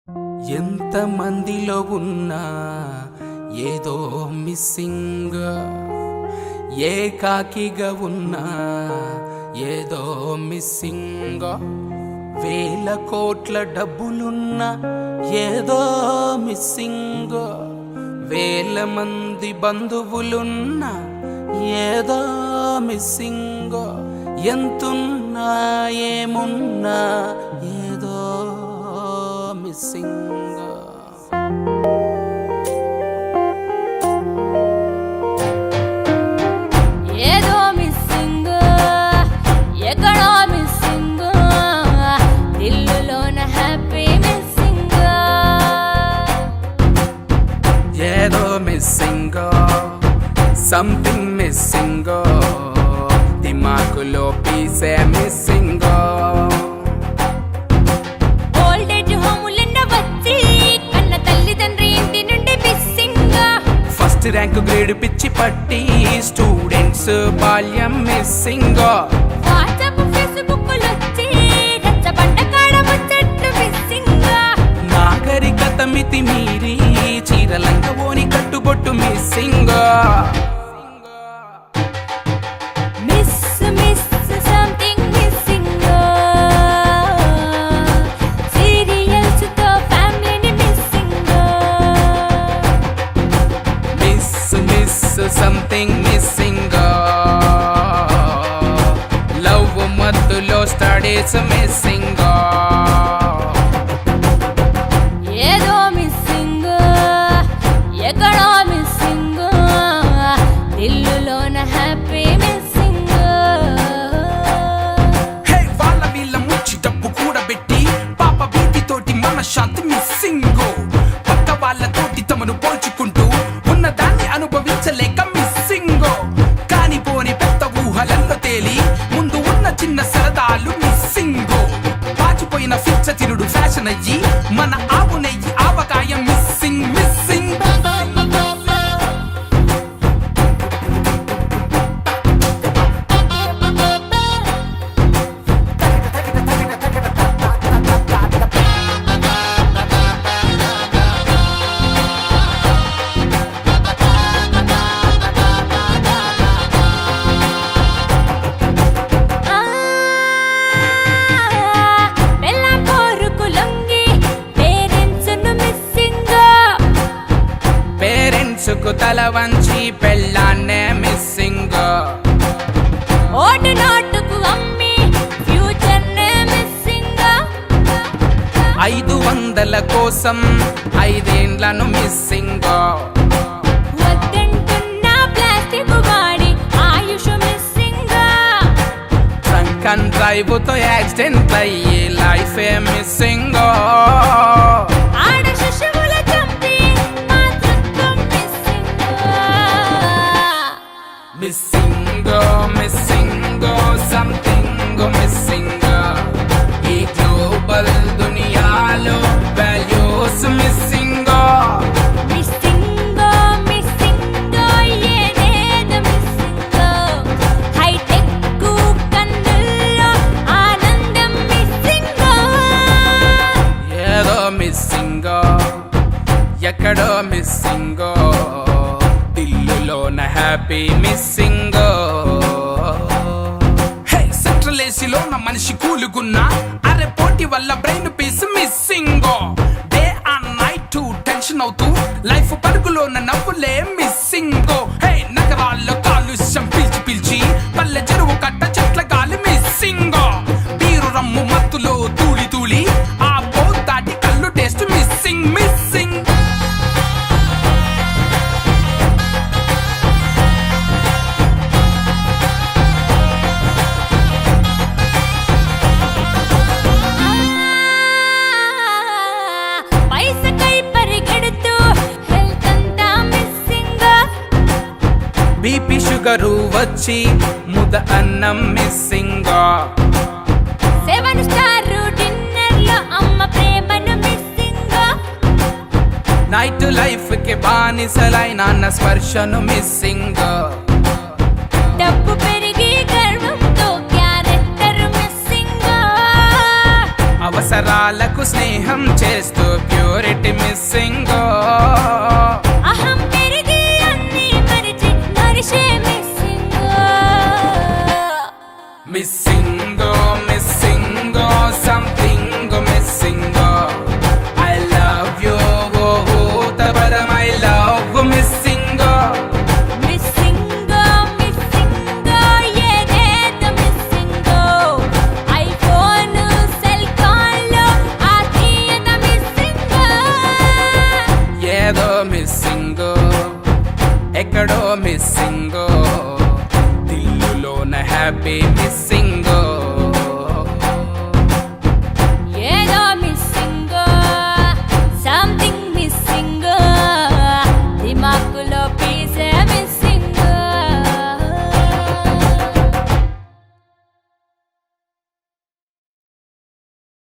ఎంత మందిలో ఉన్నా ఏదో మిస్సింగ్ ఏకాకిగా ఉన్నా ఏదో మిస్సింగ్ వేల కోట్ల డబ్బులున్నా ఏదో మిస్సింగ్ వేల మంది బంధువులున్నా ఏదో మిస్సింగ్ ఎంతున్నా ఏమున్నా ఏదో మిస్సింగ్ ఏదో మిస్సింగ్ ఎక్కడో మిస్సింగ్ దిల్లులోన హ్యాపీ మిస్సింగ్ ఏదో మిస్సింగ్ సంథింగ్ మిస్సింగ్ దిమాకులో పీసే మిస్సింగ్ ఓల్డ్ ఏజ్ హోములెన్న వచ్చి కన్న తల్లిదండ్రి ఇంటి నుండి మిస్సింగ్ ఫస్ట్ ర్యాంక్ గ్రేడ్ పిచ్చి పట్టి స్టూడెంట్స్ బాల్యం మిస్సింగ్ వాట్సాప్ ఫేస్బుక్ వచ్చి రచ్చబండ కాడ ముచ్చట్లు మిస్సింగ్ నాగరికత మితి మీరి చీరలంక ఓని కట్టుబొట్టు missing miss miss something missing serials తో ఫ్యామిలీని missing miss miss something missing love మత్తులో స్టడీస్ మిస్సింగ్ ఏదో మిస్సింగ్ ఎక్కడో మిస్సింగ్ దిల్లులోన హ్యాపీ మిస్సింగ్ హే వాళ్ళ వీళ్ళ ముచ్చి డబ్బు కూడబెట్టి పాప భీతితోటి మన శాంతి మిస్సింగ్ పక్క వాళ్ళతోటి తమను పోల్చుకుంటూ ఉన్నదాన్ని అనుభవించలేక మిస్సింగ్ కాని పోని పెద్ద ఊహలల్లో తేలి ముందు ఉన్న చిన్న సరదాలు మిస్సింగ్ పాచిపోయిన ఫిచ్చ తిరుడు ఫ్యాషన్ అయ్యి మన ఆవు నెయ్యి ఆవకాయ మిస్సింగ్ మిస్సింగ్ బెల్లం కోరుకు లొంగి పేరెంట్స్ ను మిస్సింగ్ పేరెంట్స్ కు తల వంచి పెళ్ళాన్నే మిస్సింగ్ ఓటు నోటుకు అమ్మి ఫ్యూచర్ నే మిస్సింగ్ ఐదు వందల కోసం ఐదేండ్లను మిస్సింగ్ వద్దంటున్న ప్లాస్టిక్ వాడి ఆయుష్ మిస్సింగ్ ట్రంక్ అండ్ డ్రైవ్ తో యాక్సిడెంట్ అయ్యి లైఫ్ ఏ మిస్సింగ్ ఆడ శిశువుల చంపి మాతృత్వం missing missing missing something missing ఈ గ్లోబల్ దునియాలో వాల్యూస్ మిస్సింగ్ మిస్సింగ్ మిస్సింగ్ ఏదేదో మిస్సింగ్ హైటెక్ కన్నుల్లో ఆనందం మిస్సింగ్ ఏదో మిస్సింగ్ ఎక్కడో మిస్సింగ్ దిల్లులోన హ్యాపీ మిస్సింగ్ హే సెంట్రల్ ఏసీలో నా మనిషి కూలుగున్నా అరే పోటీ వల్ల brain peace missing day and night tension అవుతూ లైఫ్ పరుగులోన నవ్వులే మిస్సింగ్ హే నగరాల్లో కాలుష్యం పీల్చి పీల్చి పల్లె చెరువు కట్ట చెట్ల గాలి మిస్సింగ్ బీరు రమ్ము మత్తులో తూలి తూలి ఆ పోతాటి కళ్ళు టేస్ట్ మిస్సింగ్ మిస్సింగ్ పైసకై పరిగెడుతూ హెల్త్ అంతా మిస్సింగ్ బీపీ షుగరు వచ్చి ముద అన్నం మిస్సింగ్ సెవెన్ స్టార్ డిన్నర్ లో అమ్మ ప్రేమను మిస్సింగ్ నైట్ లైఫ్ కి బానిసలై నాన్న స్పర్శను మిస్సింగ్ డబ్బు పెరిగి గర్వంతో క్యారెక్టర్ మిస్సింగ్ అవసరాలకు స్నేహం చేస్తూ ప్యూరిటీ మిస్సింగ్ అహం పెరిగి అన్ని మరిచి మరిషే మిస్సింగ్ మిస్